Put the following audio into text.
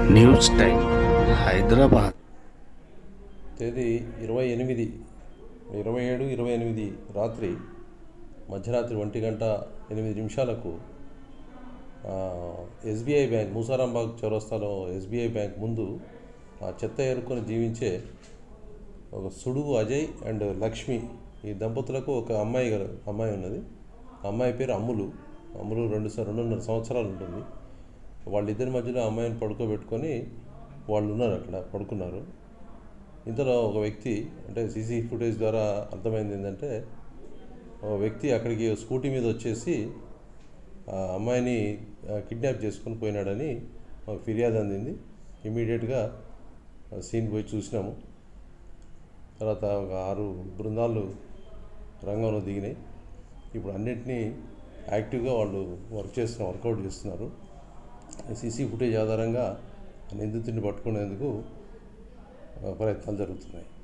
news time Hyderabad తేదీ ఇరవై ఎనిమిది ఇరవై ఏడు ఇరవై ఎనిమిది రాత్రి మధ్యరాత్రి ఒంటి గంట ఎనిమిది నిమిషాలకు ఎస్బీఐ బ్యాంక్ మూసారాంబాగ్ చౌరస్తాలో ఎస్బీఐ బ్యాంక్ ముందు ఆ చెత్త ఏరుకొని జీవించే ఒక సుడుగు అజయ్ అండ్ లక్ష్మి ఈ దంపతులకు ఒక అమ్మాయి గల అమ్మాయి ఉన్నది ఆ అమ్మాయి పేరు అమ్ములు అమ్ములు రెండు స- రెండున్నర సంవత్సరాలు ఉంటుంది వాళ్ళిద్దరి మధ్యలో ఆ అమ్మాయిని పడుకోబెట్టుకొని వాళ్ళు ఉన్నారు అక్కడ పడుకున్నారు ఇంతలో ఒక వ్యక్తి అంటే సీసీ ఫుటేజ్ ద్వారా అర్థమైంది ఏంటంటే ఒక వ్యక్తి అక్కడికి స్కూటీ మీద వచ్చేసి ఆ అమ్మాయిని కిడ్నాప్ చేసుకొని పోయినాడని మాకు ఫిర్యాదు అందింది ఇమీడియట్గా సీన్ పోయి చూసినాము తర్వాత ఒక ఆరు బృందాలు రంగంలో దిగినాయి ఇప్పుడు అన్నింటినీ యాక్టివ్గా వాళ్ళు వర్క్ చేస్తున్నారు వర్కౌట్ చేస్తున్నారు సీసీ ఫుటేజ్ ఆధారంగా నిందితుడిని పట్టుకునేందుకు ఆ, ప్రయత్నాలు జరుగుతున్నాయి